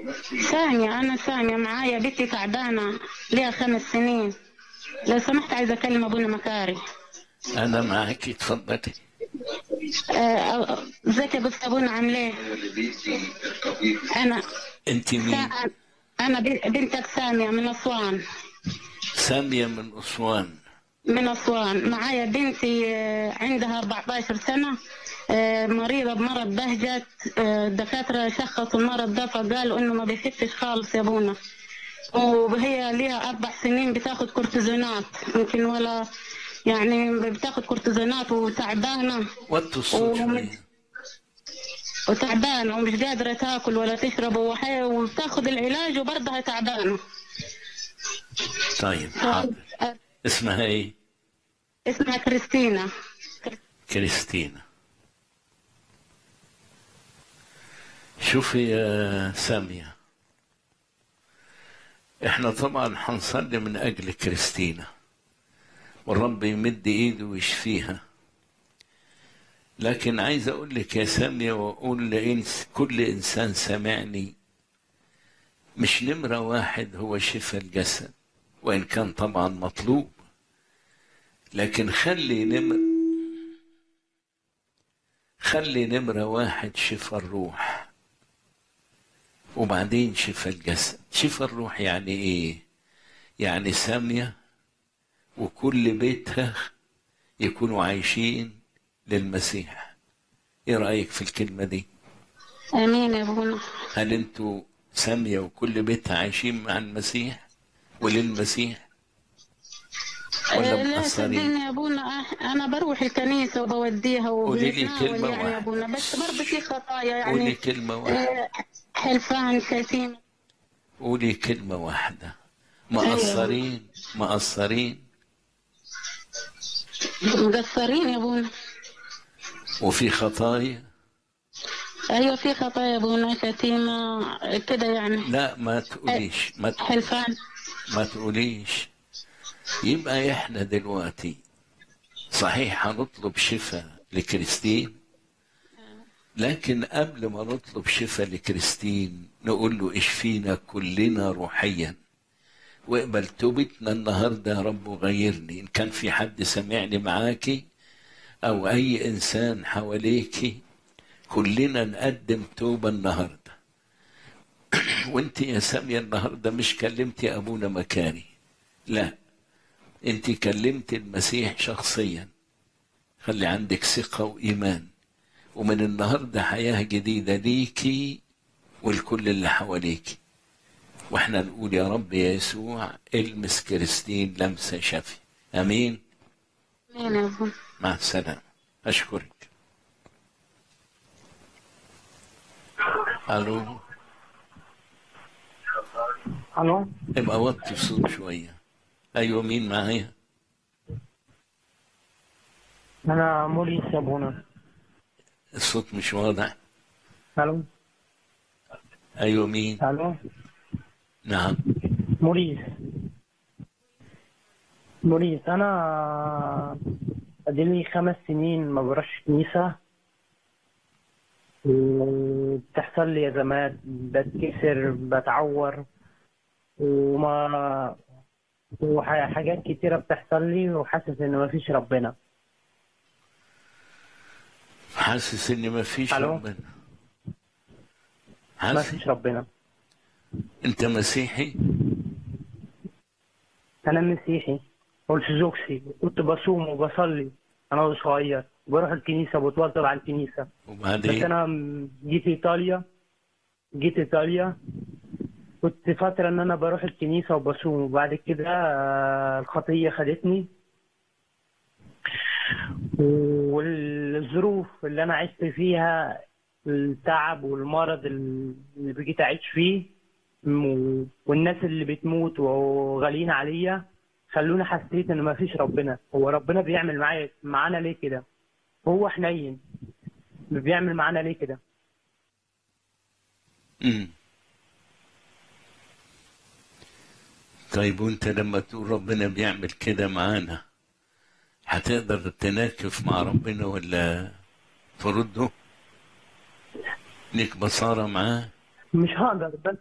سامية أنا سامية معايا بنتي تعبانة ليها خمس سنين لو سمحت عايزة أكلم أبونا مكاري أنا معك اتفضلي آه، ازيك يا بس أبونا عامل إيه؟ أنا أنت مين؟ سا- أنا ب- بنتك سامية من أسوان سامية من أسوان من أسوان معايا بنتي آه، عندها 14 سنة آه، مريضة بمرض بهجت آه، الدكاترة شخصوا المرض ده فقالوا إنه ما بيخفش خالص يا أبونا وهي ليها أربع سنين بتاخد كورتيزونات يمكن ولا يعني بتاخد كورتيزونات وتعبانة وطوا الصوت ومن- شوية وتعبانة ومش قادرة تاكل ولا تشرب وحي- وتاخد العلاج وبرضها تعبانة طيب حاضر آه، اسمها إيه؟ اسمها كريستينا كريستينا شوفي يا سامية احنا طبعا هنصلي من اجل كريستينا والرب يمد ايده ويشفيها لكن عايز اقول لك يا سامية واقول لإنس كل انسان سامعني مش نمرة واحد هو شفاء الجسد وان كان طبعا مطلوب لكن خلي نمر خلي نمرة واحد شفاء الروح وبعدين شفاء الجسد شفاء الروح يعني ايه يعني سامية وكل بيتها يكونوا عايشين للمسيح ايه رأيك في الكلمة دي امين يا ابونا هل انتوا سامية وكل بيتها عايشين مع المسيح وللمسيح ولا آه، لا مقصرين صدقني يا ابونا آه، انا بروح الكنيسه وبوديها قولي لي وبنتناول كلمة يعني يا واحدة. ابونا بس برضه في خطايا قولي يعني كلمة واحدة آه، حلفان كثير قولي كلمة واحدة مقصرين مقصرين مقصرين يا ابونا وفي خطايا ايوه في خطايا يا ابونا شتيمه كده يعني لا ما تقوليش ما تقوليش حلفان ما تقوليش يبقى احنا دلوقتي صحيح هنطلب شفاء لكريستين لكن قبل ما نطلب شفاء لكريستين نقول له اشفينا كلنا روحيا واقبل توبتنا النهارده يا رب وغيرني ان كان في حد سمعني معاكي او اي انسان حواليكي كلنا نقدم توبه النهارده وانت يا سامية النهارده مش كلمتي ابونا مكاني لا انت كلمت المسيح شخصيا خلي عندك ثقة وإيمان ومن النهاردة حياة جديدة ليكي والكل اللي حواليكي واحنا نقول يا رب يا يسوع المس كريستين لمسة شفي امين امين يا ابونا مع السلامة اشكرك الو الو ابقى وطي الصوت شوية ايوه مين معايا انا موريس يا ابونا الصوت مش واضح الو ايوه مين الو نعم موريس موريس انا اديلي خمس سنين ما بروحش كنيسه بتحصل لي ازمات بتكسر بتعور وما وحاجات كتيرة بتحصل لي وحاسس ان مفيش ربنا حاسس ان مفيش ألو؟ ربنا حاسس مفيش ربنا انت مسيحي انا مسيحي ارثوذكسي كنت بصوم وبصلي انا صغير بروح الكنيسه بتوضب على الكنيسه بس وبعدين انا م- جيت ايطاليا جيت ايطاليا كنت فتره ان انا بروح الكنيسه وبصوم وبعد كده آه، الخطيه خدتني والظروف اللي انا عشت فيها التعب والمرض اللي بقيت اعيش فيه م- والناس اللي بتموت وغاليين عليا خلوني حسيت ان مفيش ربنا هو ربنا بيعمل معايا معانا ليه كده هو حنين بيعمل معانا ليه كده مم. طيب وانت لما تقول ربنا بيعمل كده معانا هتقدر تناكف مع ربنا ولا ترده ليك بصارة معاه مش هقدر بس